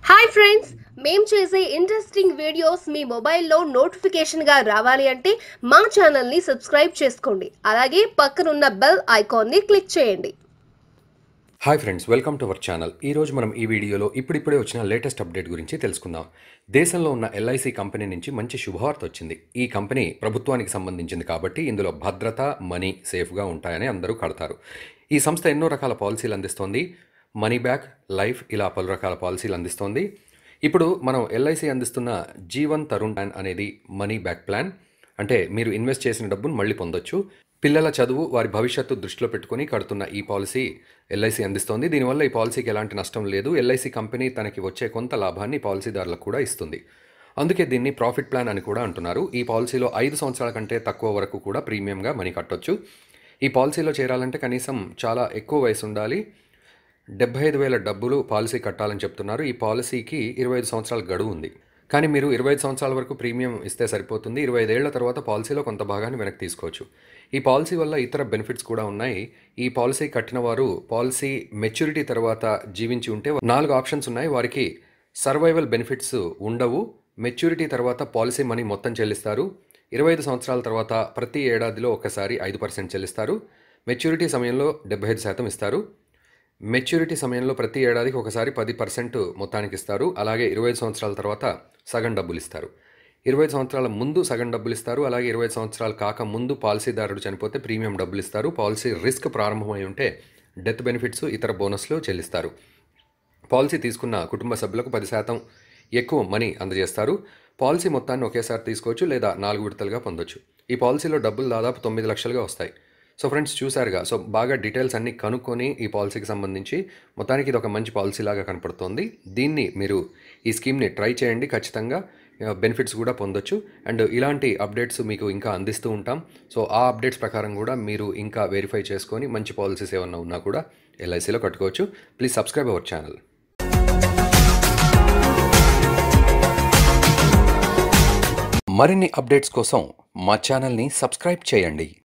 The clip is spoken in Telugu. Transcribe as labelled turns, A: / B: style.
A: హాయ్ ఫ్రెండ్స్ మేం చేసే ఇంట్రెస్టింగ్ వీడియోస్ మీ మొబైల్లో నోటిఫికేషన్గా రావాలి అంటే మా ఛానల్ని సబ్స్క్రైబ్ చేసుకోండి అలాగే పక్కనున్న బెల్ ఐకాన్ని క్లిక్ చేయండి
B: hi friends welcome to our channel ఈ రోజు మనం ఈ వీడియోలో ఇప్పుడిప్పుడే వచ్చిన లేటెస్ట్ అప్డేట్ గురించి తెలుసుకుందాం దేశంలో ఉన్న ఎల్ఐసి కంపెనీ నుంచి మంచి శుభవార్త వచ్చింది ఈ కంపెనీ ప్రభుత్వానికి సంబంధించింది కాబట్టి ఇందులో భద్రత మనీ సేఫ్గా ఉంటాయని అందరూ కడతారు ఈ సంస్థ ఎన్నో రకాల పాలసీలు అందిస్తోంది మనీ బ్యాక్ లైఫ్ ఇలా పలు రకాల పాలసీలు అందిస్తోంది ఇప్పుడు మనం ఎల్ఐసి అందిస్తున్న జీవన్ తరుణ్ ప్లాన్ అనేది మనీ బ్యాక్ ప్లాన్ అంటే మీరు ఇన్వెస్ట్ చేసిన డబ్బును మళ్ళీ పొందొచ్చు పిల్లల చదువు వారి భవిష్యత్తు దృష్టిలో పెట్టుకుని కడుతున్న ఈ పాలసీ ఎల్ఐసి అందిస్తోంది దీనివల్ల ఈ పాలసీకి ఎలాంటి నష్టం లేదు ఎల్ఐసి కంపెనీ తనకి వచ్చే కొంత లాభాన్ని పాలసీదారులకు కూడా ఇస్తుంది అందుకే దీన్ని ప్రాఫిట్ ప్లాన్ అని కూడా అంటున్నారు ఈ పాలసీలో ఐదు సంవత్సరాల కంటే తక్కువ వరకు కూడా ప్రీమియంగా మనీ కట్టొచ్చు ఈ పాలసీలో చేరాలంటే కనీసం చాలా ఎక్కువ వయసు ఉండాలి డెబ్బై ఐదు వేల డబ్బులు పాలసీ కట్టాలని చెప్తున్నారు ఈ పాలసీకి ఇరవై ఐదు సంవత్సరాల గడువు ఉంది కానీ మీరు ఇరవై ఐదు సంవత్సరాల వరకు ప్రీమియం ఇస్తే సరిపోతుంది ఇరవై ఐదేళ్ల తర్వాత పాలసీలో కొంత భాగాన్ని వెనక్కి తీసుకోవచ్చు ఈ పాలసీ వల్ల ఇతర బెనిఫిట్స్ కూడా ఉన్నాయి ఈ పాలసీ కట్టిన వారు పాలసీ మెచ్యూరిటీ తర్వాత జీవించి ఉంటే నాలుగు ఆప్షన్స్ ఉన్నాయి వారికి సర్వైవల్ బెనిఫిట్స్ ఉండవు మెచ్యూరిటీ తర్వాత పాలసీ మనీ మొత్తం చెల్లిస్తారు ఇరవై ఐదు సంవత్సరాల తర్వాత ప్రతి ఏడాదిలో ఒకసారి ఐదు పర్సెంట్ చెల్లిస్తారు మెచ్యూరిటీ సమయంలో డెబ్బై ఐదు శాతం ఇస్తారు మెచ్యూరిటీ సమయంలో ప్రతి ఏడాదికి ఒకసారి పది పర్సెంట్ మొత్తానికి ఇస్తారు అలాగే ఇరవై ఐదు సంవత్సరాల తర్వాత సగం డబ్బులు ఇస్తారు ఇరవై ఐదు సంవత్సరాల ముందు సగం డబ్బులు ఇస్తారు అలాగే ఇరవై ఐదు సంవత్సరాలు కాక ముందు పాలసీదారుడు చనిపోతే ప్రీమియం డబ్బులు ఇస్తారు పాలసీ రిస్క్ ప్రారంభమై ఉంటే డెత్ బెనిఫిట్స్ ఇతర బోనస్లు చెల్లిస్తారు పాలసీ తీసుకున్న కుటుంబ సభ్యులకు పది శాతం ఎక్కువ మనీ అందజేస్తారు పాలసీ మొత్తాన్ని ఒకేసారి తీసుకోవచ్చు లేదా నాలుగు విడతలుగా పొందొచ్చు ఈ పాలసీలో డబ్బులు దాదాపు తొమ్మిది లక్షలుగా వస్తాయి సో ఫ్రెండ్స్ చూసారుగా సో బాగా డీటెయిల్స్ అన్నీ కనుక్కొని ఈ పాలసీకి సంబంధించి మొత్తానికి ఇది ఒక మంచి పాలసీ లాగా కనపడుతోంది దీన్ని మీరు ఈ స్కీమ్ని ట్రై చేయండి ఖచ్చితంగా బెనిఫిట్స్ కూడా పొందొచ్చు అండ్ ఇలాంటి అప్డేట్స్ మీకు ఇంకా అందిస్తూ ఉంటాం సో ఆ అప్డేట్స్ ప్రకారం కూడా మీరు ఇంకా వెరిఫై చేసుకొని మంచి పాలసీస్ ఏమన్నా ఉన్నా కూడా ఎల్ఐసిలో కట్టుకోవచ్చు ప్లీజ్ సబ్స్క్రైబ్ అవర్ ఛానల్ మరిన్ని అప్డేట్స్ కోసం మా ఛానల్ని సబ్స్క్రైబ్ చేయండి